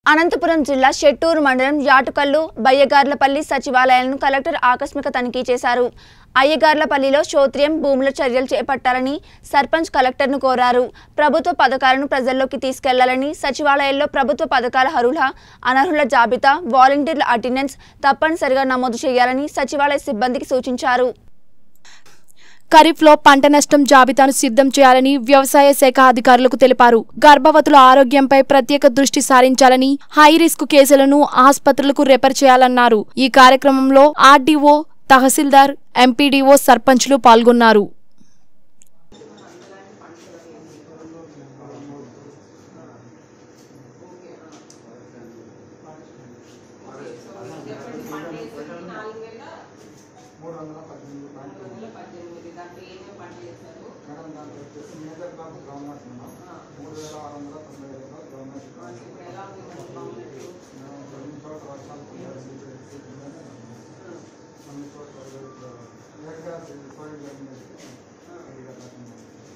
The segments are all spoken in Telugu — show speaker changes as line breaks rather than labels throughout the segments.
అనంతపురం జిల్లా షెట్టూరు మండలం యాటుకల్లు బయ్యగార్లపల్లి సచివాలయాలను కలెక్టర్ ఆకస్మిక తనిఖీ చేశారు అయ్యగార్లపల్లిలో శోత్రియం భూముల చర్యలు చేపట్టాలని సర్పంచ్ కలెక్టర్ను కోరారు ప్రభుత్వ పథకాలను ప్రజల్లోకి తీసుకెళ్లాలని సచివాలయాల్లో ప్రభుత్వ పథకాల అర్హుల అనర్హుల జాబితా వాలంటీర్ల అటెండెన్స్ తప్పనిసరిగా నమోదు చేయాలని సచివాలయ సిబ్బందికి సూచించారు
ఖరీఫ్లో పంట నష్టం జాబితాను సిద్ధం చేయాలని వ్యవసాయ శాఖ అధికారులకు తెలిపారు గర్భవతుల ఆరోగ్యంపై ప్రత్యేక దృష్టి సారించాలని హై రిస్క్ కేసులను ఆసుపత్రులకు రెఫర్ చేయాలన్నారు ఈ కార్యక్రమంలో ఆర్డీఓ తహసీల్దార్ ఎంపీడీఓ సర్పంచ్లు పాల్గొన్నారు
మూడు వందల పద్దెనిమిది పాయింట్ మేడం దాంట్లో వచ్చేసి మేజర్ క్రాప్ గ్రౌండ్ నట్స్ ఉన్నాం మూడు వేల ఆరు వందల తొంభై ఐదు రూపాయలు గ్రౌండ్ నట్స్ మేడం కొన్ని చోట్ల వర్షాలు పడ్డాయి. కొన్ని చోట్ల లేట్గా సోయిల్ జరిగింది సరిగా పడుతుంది.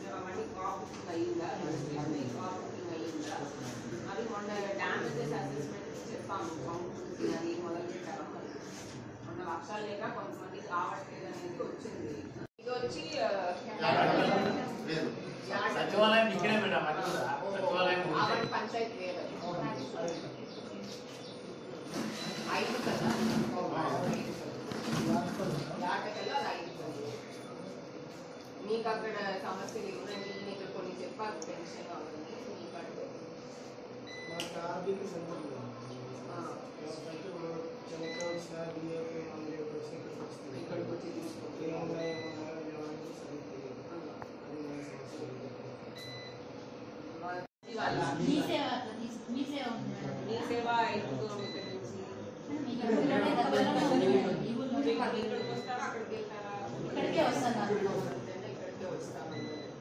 అది మొన్న డ్యామేజెస్ అసెస్మెంట్ చెప్పాము కౌంట్ అది మొదలు పెట్టాము మరి మొన్న వర్షాలు లేక కొంతమంది రావట్లేదు అనేది వచ్చింది ఇది వచ్చి
సచివాలయం ఇక్కడే మేడం అది కూడా సచివాలయం ఉంటే
ఆవడి పంచాయతీ వేరే ఐదు కదా యాటకల్లో అది ఐదు మీకు అక్కడ సమస్యలు ఉన్నాయి నేను ఇక్కడ కొన్ని చెప్పాను పెన్షన్ అవన్నీ మీకు అటు
మాకు ఆర్థిక సంబంధం
ఆ,
కాబట్టి మనం చెనక్కాయ వచ్చినా బియ్యం మందులు వచ్చి ఇక్కడికి వస్తుంది
ఇక్కడికి వచ్చి తీసుకుంటాం
ఏమున్నాయి ఏమున్నాయో లేవని సరిగ్గా తెలియదు అది మన సమస్య
ఇవాళ
మీ సేవ అట్లా తీసు- మీ సేవ ఉంది మేడం.
మీ సేవ ఎక్కువ ఇక్కడ నుంచి
మీకు ఊళ్ళోనే దగ్గరలోనే ఉంది మేడం. ఈ ఊళ్ళో
మీకు ఇక్కడికి వస్తారా అక్కడికి వెళ్తారా
ఇక్కడికే వస్తున్నారు
అంతేనా? ఇక్కడికే వస్తాము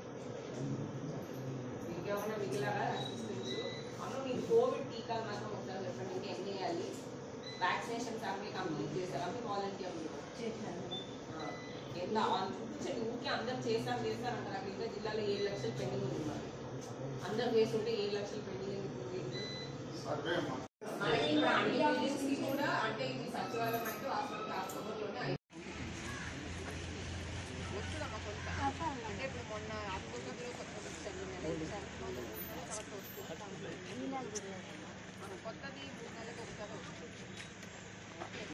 ఇంకేమైనా మిగిలారా అసిస్టెంట్స్ అన్న మీకు కోవిడ్ టీకాలు మాత్రం ఒకసారి చెప్పండి ఇంకా ఎన్ని వేయాలి వ్యాక్సినేషన్స్ అన్ని కంప్లీట్ చేశారు అవి వాలంటీర్లు
చేశారు మేడం.
ఎంత వాళ్ళు చూపించండి ఊరికే అందరు చేస్తారు చేస్తారు అంటారు అక్కడ ఇంకా జిల్లాలో ఏడు లక్షలు పెండింగ్ ఉంది మరి అందరు చేస్తుంటే ఏడు లక్షలు పెండింగ్ ఎందుకు ఉంది?
సర్వే అమ్మా.
మనకి ఇప్పుడు అన్ని ఆఫీస్కి కూడా అంటే ఇది సచివాలయం అయితే వాస్తవం కాకపోతే